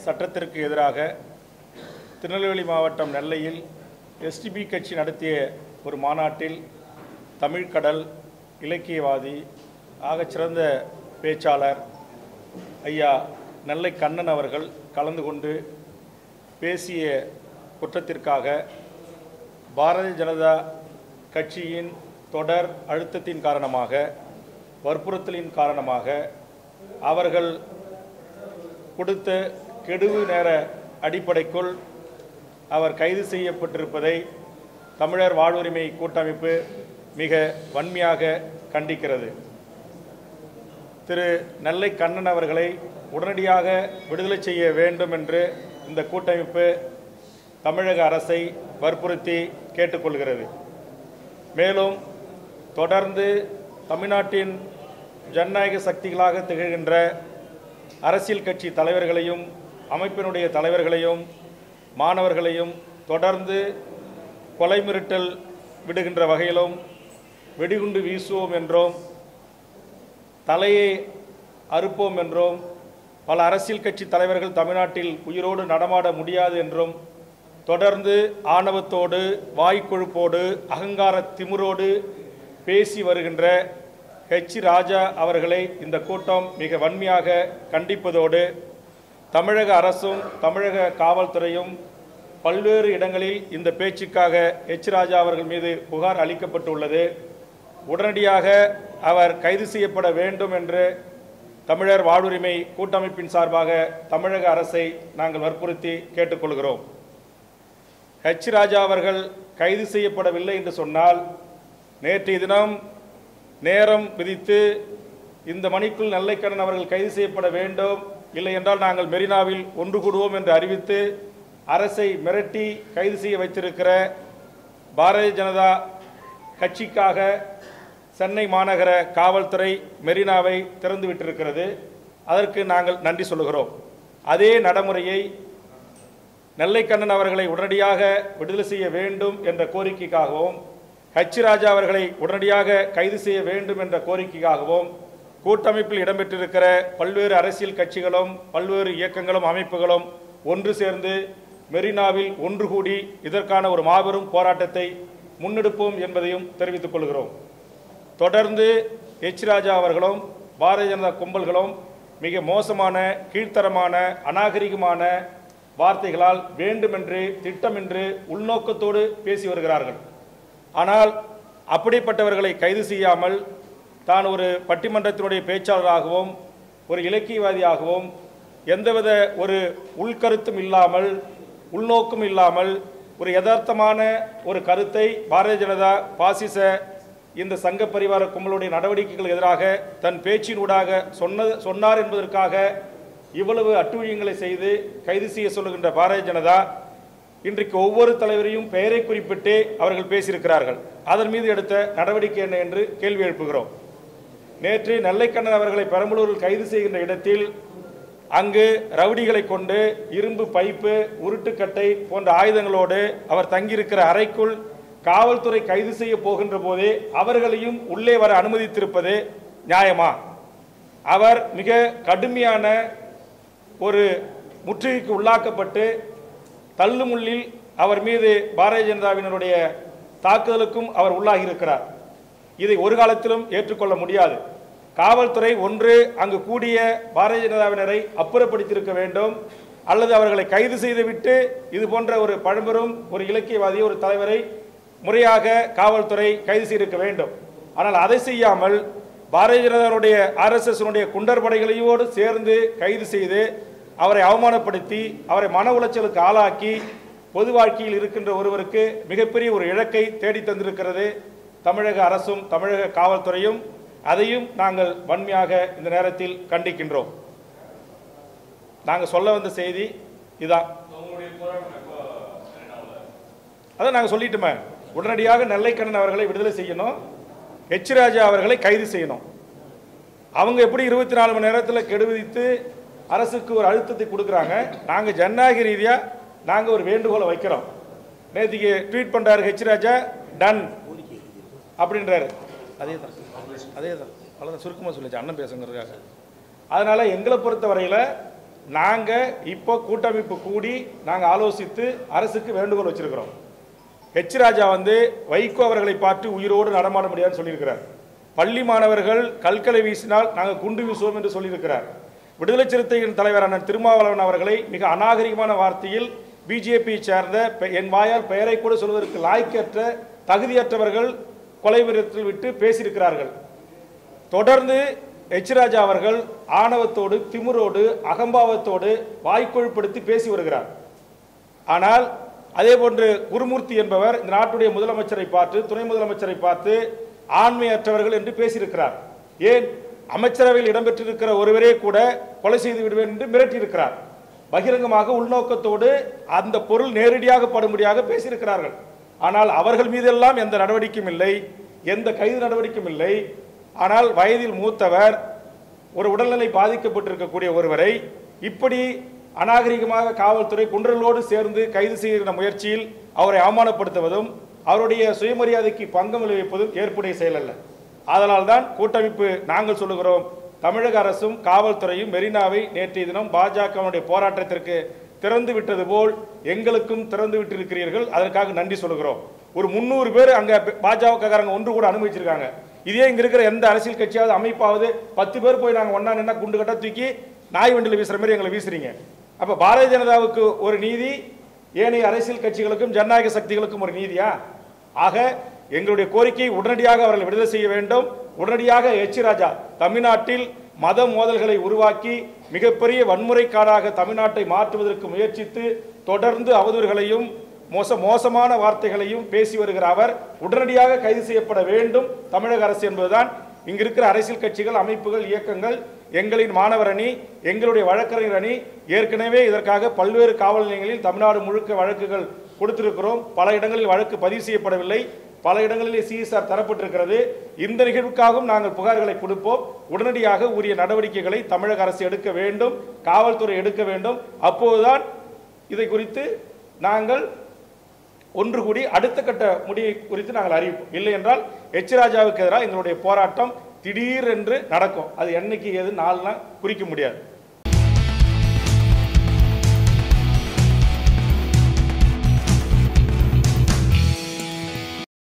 சட்டத்திற்கு எதிராக திருநெல்வேலி மாவட்டம் நெல்லையில் எஸ்டிபி கட்சி நடத்திய ஒரு மாநாட்டில் தமிழ்கடல் இலக்கியவாதி ஆகச்சிறந்த பேச்சாளர் ஐயா நெல்லை கண்ணன் அவர்கள் கலந்து கொண்டு பேசிய குற்றத்திற்காக பாரதிய ஜனதா கட்சியின் தொடர் அழுத்தத்தின் காரணமாக வற்புறுத்தலின் காரணமாக அவர்கள் கொடுத்த கெடுவு நேர அடிப்படைக்குள் அவர் கைது செய்யப்பட்டிருப்பதை தமிழர் வாழ்வுரிமை கூட்டமைப்பு மிக வன்மையாக கண்டிக்கிறது திரு நெல்லை கண்ணன் அவர்களை உடனடியாக விடுதலை செய்ய வேண்டும் என்று இந்த கூட்டமைப்பு தமிழக அரசை வற்புறுத்தி கேட்டுக்கொள்கிறது மேலும் தொடர்ந்து தமிழ்நாட்டின் ஜனநாயக சக்திகளாக திகழ்கின்ற அரசியல் கட்சி தலைவர்களையும் அமைப்பினுடைய தலைவர்களையும் மாணவர்களையும் தொடர்ந்து கொலை மிரட்டல் விடுகின்ற வகையிலும் வெடிகுண்டு வீசுவோம் என்றும் தலையை அறுப்போம் என்றும் பல அரசியல் கட்சி தலைவர்கள் தமிழ்நாட்டில் உயிரோடு நடமாட முடியாது என்றும் தொடர்ந்து ஆணவத்தோடு வாய்க்கொழுப்போடு அகங்கார திமிரோடு பேசி வருகின்ற ஹெச் ராஜா அவர்களை இந்த கூட்டம் மிக வன்மையாக கண்டிப்பதோடு தமிழக அரசும் தமிழக காவல்துறையும் பல்வேறு இடங்களில் இந்த பேச்சுக்காக எச் ராஜா அவர்கள் மீது புகார் அளிக்கப்பட்டுள்ளது உடனடியாக அவர் கைது செய்யப்பட வேண்டும் என்று தமிழர் வாழ்வுரிமை கூட்டமைப்பின் சார்பாக தமிழக அரசை நாங்கள் வற்புறுத்தி கேட்டுக்கொள்கிறோம் ஹெச் ராஜா அவர்கள் கைது செய்யப்படவில்லை என்று சொன்னால் நேற்றைய தினம் நேரம் விதித்து இந்த மணிக்குள் நெல்லைக்கண்ணன் அவர்கள் கைது செய்யப்பட வேண்டும் இல்லை என்றால் நாங்கள் மெரினாவில் ஒன்று கூடுவோம் என்று அறிவித்து அரசை மிரட்டி கைது செய்ய வைத்திருக்கிற பாரதிய ஜனதா கட்சிக்காக சென்னை மாநகர காவல்துறை மெரினாவை திறந்து விட்டிருக்கிறது அதற்கு நாங்கள் நன்றி சொல்லுகிறோம் அதே நடைமுறையை நெல்லைக்கண்ணன் அவர்களை உடனடியாக விடுதலை செய்ய வேண்டும் என்ற கோரிக்கைக்காகவும் ஹச் ராஜா அவர்களை உடனடியாக கைது செய்ய வேண்டும் என்ற கோரிக்கைக்காகவும் கூட்டமைப்பில் இடம்பெற்றிருக்கிற பல்வேறு அரசியல் கட்சிகளும் பல்வேறு இயக்கங்களும் அமைப்புகளும் ஒன்று சேர்ந்து மெரினாவில் ஒன்று கூடி இதற்கான ஒரு மாபெரும் போராட்டத்தை முன்னெடுப்போம் என்பதையும் தெரிவித்துக் கொள்கிறோம் தொடர்ந்து எச் ராஜா அவர்களும் பாரதிய ஜனதா கும்பல்களும் மிக மோசமான கீழ்த்தரமான அநாகரிகமான வார்த்தைகளால் வேண்டுமென்று திட்டமின்றி உள்நோக்கத்தோடு பேசி வருகிறார்கள் ஆனால் அப்படிப்பட்டவர்களை கைது செய்யாமல் தான் ஒரு பட்டிமன்றத்தினுடைய பேச்சாளராகவும் ஒரு இலக்கியவாதியாகவும் எந்தவித ஒரு உள்கருத்தும் இல்லாமல் உள்நோக்கும் இல்லாமல் ஒரு யதார்த்தமான ஒரு கருத்தை பாரதிய ஜனதா பாசிச இந்த சங்க பரிவார கும்பலுடைய நடவடிக்கைகள் எதிராக தன் பேச்சினூடாக சொன்னது சொன்னார் என்பதற்காக இவ்வளவு அட்டூழியங்களை செய்து கைது செய்ய சொல்லுகின்ற பாரதிய ஜனதா இன்றைக்கு ஒவ்வொரு தலைவரையும் பெயரை குறிப்பிட்டு அவர்கள் பேசியிருக்கிறார்கள் அதன் மீது எடுத்த நடவடிக்கை என்ன என்று கேள்வி எழுப்புகிறோம் நேற்று நெல்லைக்கண்ணன் அவர்களை பெரம்பலூரில் கைது செய்கின்ற இடத்தில் அங்கு ரவுடிகளை கொண்டு இரும்பு பைப்பு உருட்டுக்கட்டை போன்ற ஆயுதங்களோடு அவர் தங்கியிருக்கிற அறைக்குள் காவல்துறை கைது செய்ய போகின்ற போதே அவர்களையும் உள்ளே வர அனுமதித்திருப்பது நியாயமா அவர் மிக கடுமையான ஒரு முற்றுகைக்கு உள்ளாக்கப்பட்டு தள்ளுமுள்ளில் அவர் மீது பாரதிய ஜனதாவினருடைய தாக்குதலுக்கும் அவர் உள்ளாகி இருக்கிறார் இதை ஒரு காலத்திலும் ஏற்றுக்கொள்ள முடியாது காவல்துறை ஒன்று அங்கு கூடிய பாரதிய ஜனதாவினரை அப்புறப்படுத்தியிருக்க வேண்டும் அல்லது அவர்களை கைது செய்துவிட்டு இது போன்ற ஒரு பழம்பெரும் ஒரு இலக்கியவாதி ஒரு தலைவரை முறையாக காவல்துறை கைது செய்திருக்க வேண்டும் ஆனால் அதை செய்யாமல் பாரதிய ஜனதாவுடைய ஆர்எஸ்எஸ் குண்டர் படைகளையோடு சேர்ந்து கைது செய்து அவரை அவமானப்படுத்தி அவரை மன உளைச்சலுக்கு ஆளாக்கி பொது வாழ்க்கையில் இருக்கின்ற ஒருவருக்கு மிகப்பெரிய ஒரு இலக்கை தேடி தந்திருக்கிறது தமிழக அரசும் தமிழக காவல்துறையும் அதையும் நாங்கள் வன்மையாக இந்த நேரத்தில் கண்டிக்கின்றோம் நாங்கள் சொல்ல வந்த செய்தி இதான் அதான் நாங்கள் சொல்லிட்டோமே உடனடியாக நெல்லைக்கண்ணன் அவர்களை விடுதலை செய்யணும் எச் ராஜா அவர்களை கைது செய்யணும் அவங்க எப்படி இருபத்தி நாலு மணி நேரத்தில் கெடு விதித்து அரசுக்கு ஒரு அழுத்தத்தை கொடுக்குறாங்க நாங்கள் ஜனநாயக ரீதியாக நாங்கள் ஒரு வேண்டுகோளை வைக்கிறோம் நேற்றுக்கு ட்வீட் பண்ணுறாரு ஹெச் ராஜா டன் அப்படின்றாரு அதே தான் அதே தான் அவ்வளோதான் சுருக்கமாக சொல்லிச்சு அண்ணன் பேசுங்கிறதுக்காக அதனால் எங்களை பொறுத்த வரையில் நாங்கள் இப்போ கூட்டமைப்பு கூடி நாங்கள் ஆலோசித்து அரசுக்கு வேண்டுகோள் வச்சிருக்கிறோம் ஹெச் ராஜா வந்து வைகோ அவர்களை பார்த்து உயிரோடு நடமாட முடியாதுன்னு சொல்லியிருக்கிறார் பள்ளி மாணவர்கள் கல்கலை வீசினால் நாங்கள் குண்டு வீசுவோம் என்று சொல்லியிருக்கிறார் விடுதலை சிறுத்தைகளின் தலைவரான திருமாவளவன் அவர்களை மிக அநாகரிகமான வார்த்தையில் பிஜேபியை சேர்ந்த பெ- என் வாயால் பெயரை கூட சொல்வதற்கு லாய்க்கற்ற தகுதியற்றவர்கள் கொலை விரத்தில் விட்டு பேசியிருக்கிறார்கள் தொடர்ந்து எச் ராஜா அவர்கள் ஆணவத்தோடு திமிரோடு அகம்பாவத்தோடு வாய்க்கொழுப்படுத்தி பேசி வருகிறார் ஆனால் அதே போன்று குருமூர்த்தி என்பவர் இந்த நாட்டுடைய முதலமைச்சரை பார்த்து துணை முதலமைச்சரை பார்த்து ஆண்மையற்றவர்கள் என்று பேசியிருக்கிறார் ஏன் அமைச்சரவையில் இடம்பெற்றிருக்கிற ஒருவரே கூட கொலை செய்து விடுவேன் என்று மிரட்டியிருக்கிறார் பகிரங்கமாக உள்நோக்கத்தோடு அந்த பொருள் நேரடியாக படும்படியாக பேசியிருக்கிறார்கள் ஆனால் அவர்கள் மீதெல்லாம் எந்த நடவடிக்கையும் இல்லை எந்த கைது நடவடிக்கையும் இல்லை ஆனால் வயதில் மூத்தவர் ஒரு உடல்நிலை பாதிக்கப்பட்டிருக்கக்கூடிய ஒருவரை இப்படி அநாகரிகமாக காவல்துறை குன்றலோடு சேர்ந்து கைது செய்கிற முயற்சியில் அவரை அவமானப்படுத்துவதும் அவருடைய சுயமரியாதைக்கு பங்கம் விளைவிப்பதும் ஏற்புடைய செயல் அல்ல ஆதலால் தான் கூட்டமைப்பு நாங்கள் சொல்லுகிறோம் தமிழக அரசும் காவல்துறையும் மெரினாவை நேற்றைய தினம் பாஜகவுடைய போராட்டத்திற்கு திறந்து விட்டது போல் எங்களுக்கும் திறந்து விட்டிருக்கிறீர்கள் அதற்காக நன்றி சொல்லுகிறோம் ஒரு முந்நூறு பேர் அங்க பாஜகக்காரங்க ஒன்று கூட அனுமதிச்சிருக்காங்க இதே இங்க இருக்கிற எந்த அரசியல் கட்சியாவது அமைப்பாவது பத்து பேர் போய் நாங்க ஒண்ணா நின்னா குண்டு கட்ட தூக்கி நாய் வண்டியில் வீசுற மாதிரி எங்களை வீசுறீங்க அப்ப பாரதிய ஜனதாவுக்கு ஒரு நீதி ஏனைய அரசியல் கட்சிகளுக்கும் ஜனநாயக சக்திகளுக்கும் ஒரு நீதியா ஆக எங்களுடைய கோரிக்கையை உடனடியாக அவர்கள் விடுதலை செய்ய வேண்டும் உடனடியாக எச் ராஜா தமிழ்நாட்டில் மத மோதல்களை உருவாக்கி மிகப்பெரிய வன்முறை காடாக தமிழ்நாட்டை மாற்றுவதற்கு முயற்சித்து தொடர்ந்து அவதூறுகளையும் மோச மோசமான வார்த்தைகளையும் பேசி வருகிற அவர் உடனடியாக கைது செய்யப்பட வேண்டும் தமிழக அரசு என்பதுதான் இங்க இருக்கிற அரசியல் கட்சிகள் அமைப்புகள் இயக்கங்கள் எங்களின் மாணவர் அணி எங்களுடைய வழக்கறிஞர் அணி ஏற்கனவே இதற்காக பல்வேறு காவல் நிலையங்களில் தமிழ்நாடு முழுக்க வழக்குகள் கொடுத்திருக்கிறோம் பல இடங்களில் வழக்கு பதிவு செய்யப்படவில்லை பல இடங்களிலே சிஎஸ்ஆர் தரப்பட்டிருக்கிறது இந்த நிகழ்வுக்காகவும் நாங்கள் புகார்களை கொடுப்போம் உடனடியாக உரிய நடவடிக்கைகளை தமிழக அரசு எடுக்க வேண்டும் காவல்துறை எடுக்க வேண்டும் அப்போதுதான் இதை குறித்து நாங்கள் ஒன்று கூடி அடுத்த கட்ட முடிவை குறித்து நாங்கள் அறிவிப்போம் இல்லை என்றால் எச் ராஜாவுக்கு எதிராக எங்களுடைய போராட்டம் திடீரென்று நடக்கும் அது என்னைக்கு எது நாள்னா குறிக்க முடியாது